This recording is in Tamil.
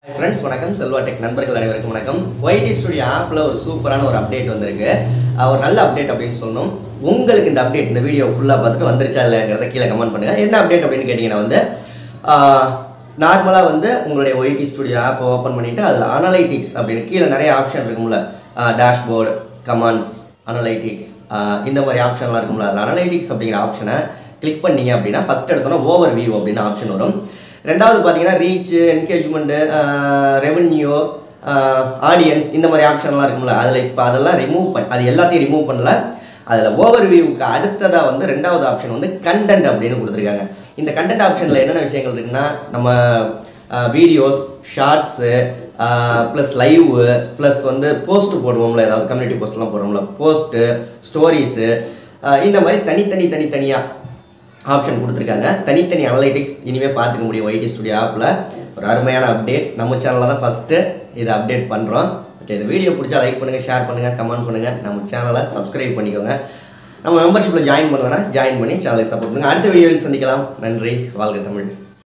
ஃப்ரெண்ட்ஸ் வணக்கம் செல்வா டெக் நண்பர்கள் அனைவருக்கும் வணக்கம் ஒய்டி ஸ்டுடியோ ஆப்பில் ஒரு சூப்பரான ஒரு அப்டேட் வந்திருக்கு அஹ் ஒரு நல்ல அப்டேட் அப்படின்னு சொல்லணும் உங்களுக்கு இந்த அப்டேட் இந்த வீடியோ ஃபுல்லாக பார்த்துட்டு வந்துருச்சா இல்லைங்கிறத கீழே கமெண்ட் பண்ணுங்கள் என்ன அப்டேட் அப்படின்னு கேட்டிங்கன்னா வந்து நார்மலாக வந்து உங்களுடைய ஒய்டி ஸ்டுடியோ ஆப்பை ஓப்பன் பண்ணிவிட்டு அதில் அனலைட்டிக்ஸ் அப்படின்னு கீழே நிறைய ஆப்ஷன் இருக்கும்ல டேஷ்போர்டு கமாண்ட்ஸ் அனலைட்டிக்ஸ் இந்த மாதிரி ஆப்ஷன்லாம் இருக்கும்ல அதில் அனலைட்டிக்ஸ் அப்படிங்கிற ஆப்ஷனை கிளிக் பண்ணீங்க அப்படின்னா ஃபஸ்ட் எடுத்தோன்னா ஓவர் வியூ அப்படின்னு ஆப்ஷன் வரும் ரெண்டாவது பார்த்தீங்கன்னா ரீச் என்கேஜ்மெண்ட்டு ரெவென்யூ ஆடியன்ஸ் இந்த மாதிரி ஆப்ஷன்லாம் இருக்கும்ல அதில் இப்போ அதெல்லாம் ரிமூவ் பண்ண அது எல்லாத்தையும் ரிமூவ் பண்ணல அதில் ஓவர் வியூவுக்கு அடுத்ததாக வந்து ரெண்டாவது ஆப்ஷன் வந்து கண்டென்ட் அப்படின்னு கொடுத்துருக்காங்க இந்த கண்டென்ட் ஆப்ஷனில் என்னென்ன விஷயங்கள் இருக்குன்னா நம்ம videos shorts plus live plus வந்து போஸ்ட் போடுவோம்ல ஏதாவது கம்யூனிட்டி போஸ்ட்லாம் போடுவோம்ல போஸ்ட்டு ஸ்டோரிஸு இந்த மாதிரி தனித்தனி தனித்தனியாக ஆப்ஷன் கொடுத்துருக்காங்க தனித்தனி அனலைட்டிக்ஸ் இனிமேல் பார்த்துக்க முடியும் ஒய்டி ஸ்டுடியோ ஆப்பில் ஒரு அருமையான அப்டேட் நம்ம சேனலில் தான் ஃபஸ்ட்டு இதை அப்டேட் பண்ணுறோம் ஓகே இந்த வீடியோ பிடிச்சா லைக் பண்ணுங்கள் ஷேர் பண்ணுங்கள் கமெண்ட் பண்ணுங்கள் நம்ம சேனலை சப்ஸ்கிரைப் பண்ணிக்கோங்க நம்ம மெம்பர்ஷிப்பில் ஜாயின் பண்ணுவேன்னா ஜாயின் பண்ணி சேனலுக்கு சப்போர்ட் பண்ணுங்கள் அடுத்த வீடியோவில் சந்திக்கலாம் நன்றி வாழ்க தமிழ்